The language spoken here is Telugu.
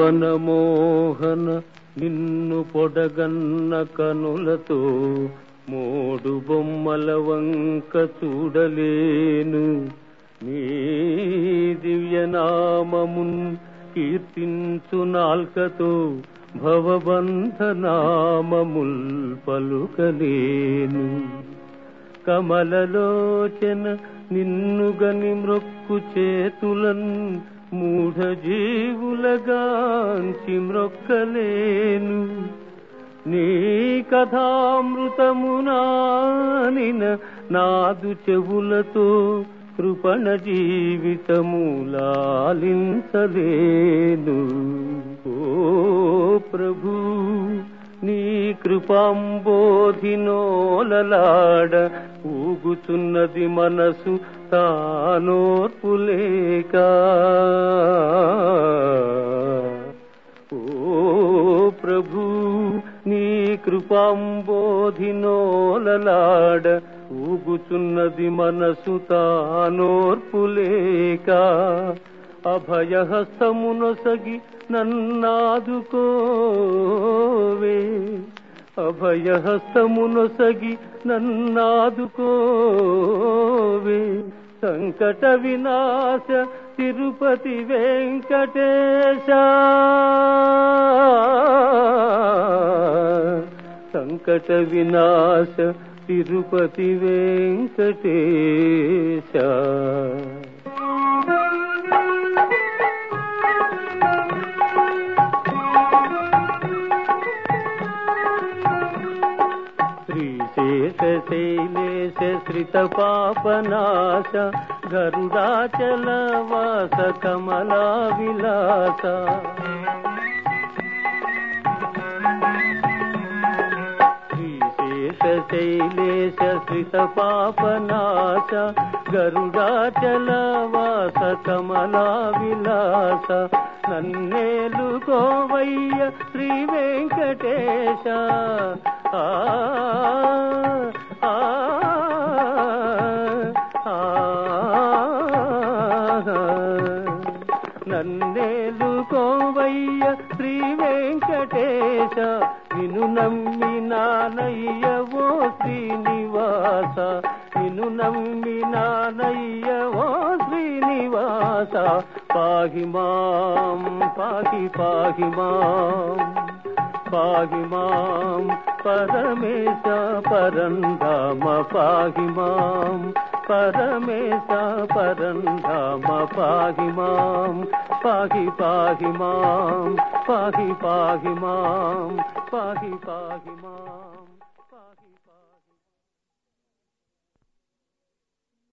భువన మోహన నిన్ను పొడగన్న కనులతో మోడు బొమ్మల వంక చూడలేను నీ దివ్యనామమున్ కీర్తించు నాల్కతో భవబంధనామముల్ పలుకలేను కమలలోచన నిన్నుగని మ్రొక్కు చేతులన్ మూఢ జీవులగాంచి మ్రొక్కలేను నీ కథామృతమునానిన నాదు చెవులతో కృపణ జీవితములాలించలేను ఓ ప్రభు నీ కృపాంబోధినోలలాడ ఊగుతున్నది మనసు తానోర్పులేక ఓ ప్రభు నీ కృపాంబోధినోలలాడ ఊగుచున్నది మనసు తానోర్పులేక అభయహస్తమునొసగి నన్నాదుకోవే అభయహస్తమునొసగి నన్నాదుకోవే సంకట వినాశ తిరుపతి వెంకటేశ సంకట వినాశ తిరుపతి వెంకటేశ శ్రీశేష శైలేశ శ్రిత పాపనాశ గరుడాచల వాస కమలా విలాస శ్రీశేష శైలేశ శ్రిత పాపనాశ గరుడాచల వాస కమలా విలాస నన్నేలు గోవయ్య శ్రీ వెంకటేశ ఆ ఆ, ఆ, నన్నేలు కోవయ్య శ్రీ వెంకటేశ నిన్ను నమ్మినానయ్య ఓ శ్రీనివాస నిన్ను నమ్మినానయ్య ఓ శ్రీనివాస పాహి మాం పాహి పాహి మాం పాహి మాం పరమేశ పరంధామ పాహి మాం పరమేశ పరంధామ పాహి మాం పాహి పాహి మాం పాహి పాహి మాం పాహి పాహి మాం పాహి